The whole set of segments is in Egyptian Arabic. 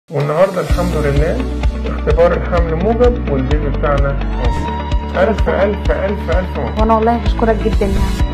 والنهارده الحمد لله اختبار الحمل موجب والبيبي بتاعنا موجود ألف ألف ألف ألف مبروك وانا والله بشكرك جدا يعني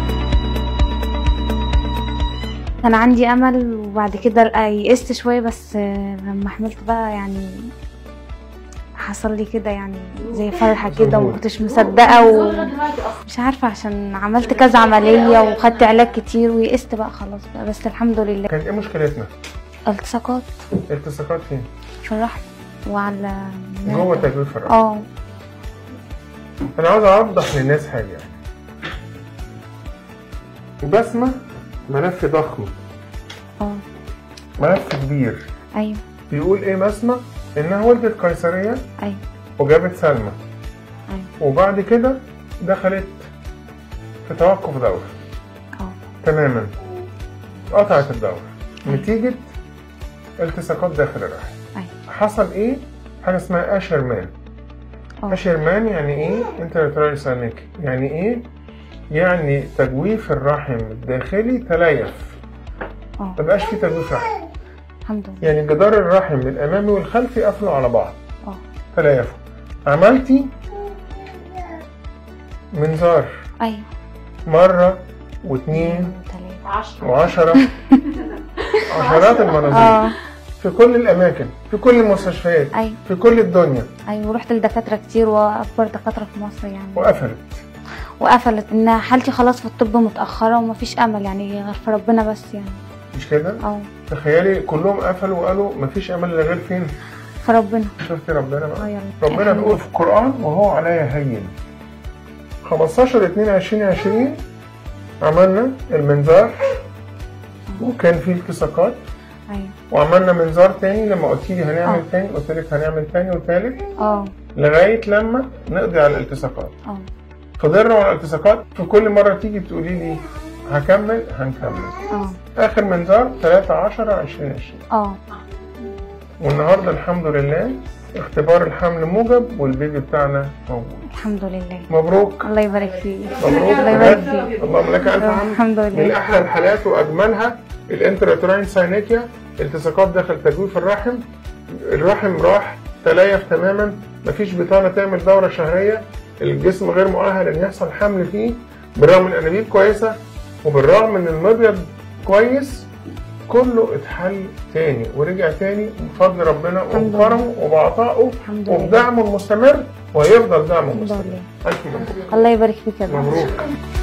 كان عندي امل وبعد كده يئست شويه بس آه، لما حملت بقى يعني حصل لي كده يعني زي فرحه كده وما كنتش مصدقه ومش عارفه عشان عملت كذا عمليه وخدت علاج كتير ويئست بقى خلاص بقى بس الحمد لله كانت إيه مشكلتنا؟ التصاقات التصاقات فين؟ في الرحم وعلى جوه تجويف الرحم اه أنا عاوز أوضح للناس حاجة بسمة ملف ضخم اه ملف كبير ايوه بيقول إيه بسمة؟ إنها ولدت قيصرية ايوه وجابت سلمى ايوه وبعد كده دخلت في توقف دوري اه تماما قطعت الدورة نتيجة التصاقات داخل الرحم ايوه حصل ايه؟ حاجة اسمها اشرمان اه اشرمان يعني ايه؟ انتراتورال سانيك يعني ايه؟ يعني تجويف الرحم الداخلي تليف اه مبقاش فيه تجويف رحم الحمد لله يعني جدار الرحم الامامي والخلفي قفلوا على بعض اه تليفوا عملتي منظار ايوه مرة واثنين تلاتة وعشرة عشرات المناظير اه في كل الأماكن في كل المستشفيات ايوه في كل الدنيا ايوه ورحت لدكاتره كتير واكبر دكاتره في مصر يعني وقفلت وقفلت ان حالتي خلاص في الطب متاخره ومفيش امل يعني غير في ربنا بس يعني مش كده؟ اه تخيلي كلهم قفلوا وقالوا مفيش أمل إلا غير فين؟ في ربنا شفتي ربنا اه بقى؟ يلا ربنا بيقول في القرآن وهو عليا هين 15 2 2020 عملنا المنظار وكان فيه التصاقات ايوه وعملنا منظار تاني لما قلت لي هنعمل آه. تاني قلت لك هنعمل تاني وتالت اه لغايه لما نقضي على الالتصاقات اه فضلنا على الالتصاقات في كل مره تيجي تقولي لي هكمل هنكمل اه اخر منظار 3 10 2020 اه والنهارده الحمد لله اختبار الحمل موجب والبيبي بتاعنا موجود الحمد لله مبروك الله يبارك فيك مبروك الله يبارك بجد. فيك اللهم لك الف حمد الحمد من لله احلى الحالات واجملها الانتراتورين ساينيكيا التصاقات داخل تجويف الرحم الرحم راح تليف تماما مفيش بطانه تعمل دوره شهريه الجسم غير مؤهل ان يحصل حمل فيه بالرغم من الانابيب كويسه وبالرغم من المبيض كويس كله اتحل تاني ورجع تاني بفضل ربنا الحمد وبكرمه وبعطائه الحمد لله وبدعمه المستمر ويفضل دعمه الحمد مستمر لله الف مبروك الله يبارك فيك يا دكتور. مبروك